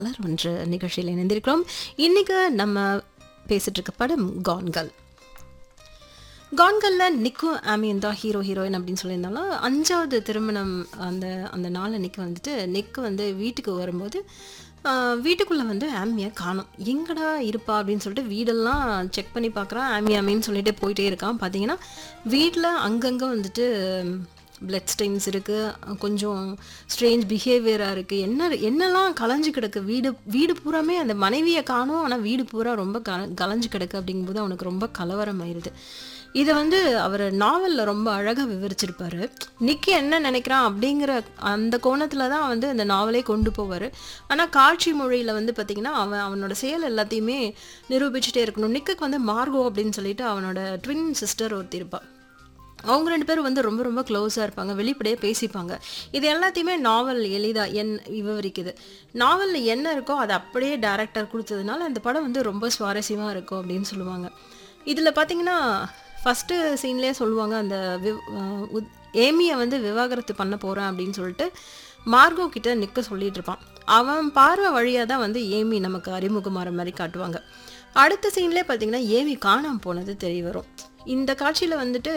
மலர் ஒன்று நிகழ்ச்சியில் இணைந்திருக்கிறோம் இன்னைக்கு நம்ம பேசிட்டு இருக்க படம் கான்கள் கான்கல்ல நிக்கு ஆமியன் தான் ஹீரோ ஹீரோயின் அப்படின்னு சொல்லியிருந்தாலும் அஞ்சாவது திருமணம் அந்த அந்த நாள் அன்னைக்கு வந்துட்டு நிக்கு வந்து வீட்டுக்கு வரும்போது ஆஹ், வீட்டுக்குள்ள வந்து ஆமியை காணும் எங்கடா இருப்பா அப்படின்னு சொல்லிட்டு வீடெல்லாம் செக் பண்ணி பார்க்குறான் ஆமி ஆமின்னு சொல்லிட்டு போயிட்டே இருக்கான் பார்த்தீங்கன்னா வீட்டில் அங்கங்கே வந்துட்டு பிளட் ஸ்டெயின்ஸ் இருக்குது கொஞ்சம் ஸ்ட்ரேஞ்ச் பிஹேவியராக இருக்குது என்ன என்னெல்லாம் கலைஞ்சு கிடக்கு வீடு வீடு பூராமே அந்த மனைவியை காணும் ஆனால் வீடு பூரா ரொம்ப க கலைஞ்சு கிடக்கு அப்படிங்கும்போது அவனுக்கு ரொம்ப கலவரம் ஆயிடுது இதை வந்து அவர் நாவலில் ரொம்ப அழகாக விவரிச்சிருப்பாரு நிக்கி என்ன நினைக்கிறான் அப்படிங்கிற அந்த கோணத்தில் தான் வந்து அந்த நாவலே கொண்டு போவார் ஆனால் காட்சி மொழியில் வந்து பார்த்திங்கன்னா அவன் அவனோட செயல் எல்லாத்தையுமே நிரூபிச்சுட்டே இருக்கணும் நிக்குக்கு வந்து மார்கோ அப்படின்னு சொல்லிட்டு அவனோட ட்வின் சிஸ்டர் ஒருத்தி இருப்பாள் அவங்க ரெண்டு பேரும் வந்து ரொம்ப ரொம்ப க்ளோஸாக இருப்பாங்க வெளிப்படையாக பேசிப்பாங்க இது எல்லாத்தையுமே நாவல் எளிதாக என் விவரிக்குது நாவலில் என்ன இருக்கோ அதை அப்படியே டேரக்டர் கொடுத்ததுனால அந்த படம் வந்து ரொம்ப சுவாரஸ்யமாக இருக்கும் அப்படின்னு சொல்லுவாங்க இதில் பார்த்தீங்கன்னா ஃபஸ்ட்டு சீன்லேயே சொல்லுவாங்க அந்த விவ் அஹ் உத்- ஏமியை வந்து விவாகரத்து பண்ண போகிறேன் அப்படின்னு சொல்லிட்டு மார்கோ கிட்ட நிற்க சொல்லிட்டு இருப்பான் அவன் பார்வை வழியாக தான் வந்து ஏமி நமக்கு அறிமுகமாகிற மாதிரி காட்டுவாங்க அடுத்த சீன்லேயே பார்த்தீங்கன்னா ஏமி காணாம போனது தெரிய வரும் இந்த காட்சியில் வந்துட்டு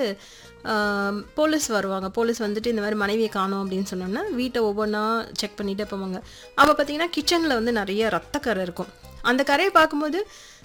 ஆம், போலீஸ் வருவாங்க போலீஸ் வந்துட்டு இந்த மாதிரி மனைவியை காணோம் அப்படின்னு சொன்னோன்னா வீட்டை ஒவ்வொன்றா செக் பண்ணிட்டு போவாங்க அப்போ பார்த்தீங்கன்னா கிச்சனில் வந்து நிறைய ரத்தக்கரை இருக்கும் அந்த கரையை பார்க்கும்போது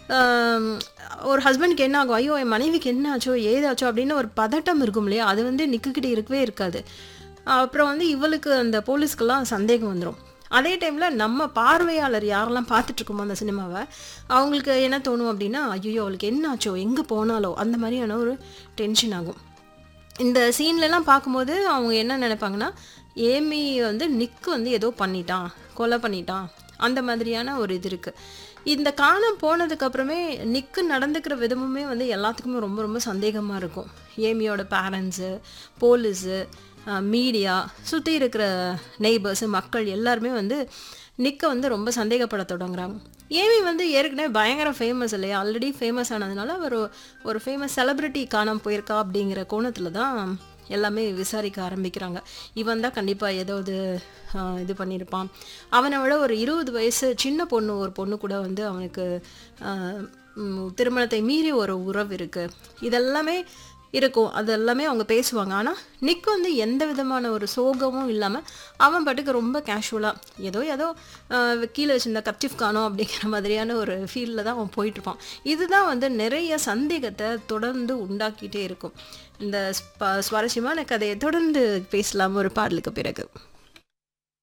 ஆம், ஒரு ஹஸ்பண்டுக்கு என்ன ஆகும் ஐயோ என் மனைவிக்கு என்ன ஆச்சோ ஏதாச்சோ அப்படின்னு ஒரு பதட்டம் இருக்கும் இல்லையா அது வந்து நிக்குக்கிட்ட இருக்கவே இருக்காது அப்புறம் வந்து இவளுக்கு அந்த போலீஸ்க்கெல்லாம் சந்தேகம் வந்துடும் அதே டைமில் நம்ம பார்வையாளர் யாரெல்லாம் பார்த்துட்டு இருக்கோமோ அந்த சினிமாவை அவங்களுக்கு என்ன தோணும் அப்படின்னா ஐயோ அவளுக்கு என்ன ஆச்சோ எங்கே போனாலோ அந்த மாதிரியான ஒரு டென்ஷன் ஆகும் இந்த சீன்லலாம் பார்க்கும்போது அவங்க என்ன நினைப்பாங்கன்னா ஏமி வந்து நிக்கு வந்து ஏதோ பண்ணிட்டான் கொலை பண்ணிட்டான் அந்த மாதிரியான ஒரு இது இருக்குது இந்த காணம் போனதுக்கு அப்புறமே நிக்கு நடந்துக்கிற விதமுமே வந்து எல்லாத்துக்குமே ரொம்ப ரொம்ப சந்தேகமாக இருக்கும் ஏமியோட பேரண்ட்ஸு போலீஸு மீடியா சுற்றி இருக்கிற நெய்பர்ஸு மக்கள் எல்லாருமே வந்து நிக்க வந்து ரொம்ப சந்தேகப்பட தொடங்குறாங்க ஏமி வந்து ஏற்கனவே பயங்கர ஃபேமஸ் இல்லையா ஆல்ரெடி ஃபேமஸ் ஆனதுனால அவர் ஒரு ஃபேமஸ் செலிப்ரிட்டி காணாம போயிருக்கா அப்படிங்கிற கோணத்தில் தான் எல்லாமே விசாரிக்க ஆரம்பிக்கிறாங்க இவன் தான் கண்டிப்பாக ஏதாவது ஆஹ், இது பண்ணியிருப்பான் அவனை விட ஒரு இருபது வயசு சின்ன பொண்ணு ஒரு பொண்ணு கூட வந்து அவனுக்கு ஆஹ், ம், திருமணத்தை மீறி ஒரு உறவு இருக்குது இதெல்லாமே இருக்கும் அது எல்லாமே அவங்க பேசுவாங்க ஆனால் நிக் வந்து எந்த விதமான ஒரு சோகமும் இல்லாமல் அவன் பாட்டுக்கு ரொம்ப கேஷுவலாக ஏதோ ஏதோ ஆஹ், கீழே வச்சிருந்த கர்ச்சிஃப் காணோம் அப்படிங்கிற மாதிரியான ஒரு ஃபீல்டில் தான் அவன் போயிட்டுருப்பான் இதுதான் வந்து நிறைய சந்தேகத்தை தொடர்ந்து உண்டாக்கிட்டே இருக்கும் இந்த ஸ்ப- சுவாரஸ்யமான கதையை தொடர்ந்து பேசலாம் ஒரு பாடலுக்கு பிறகு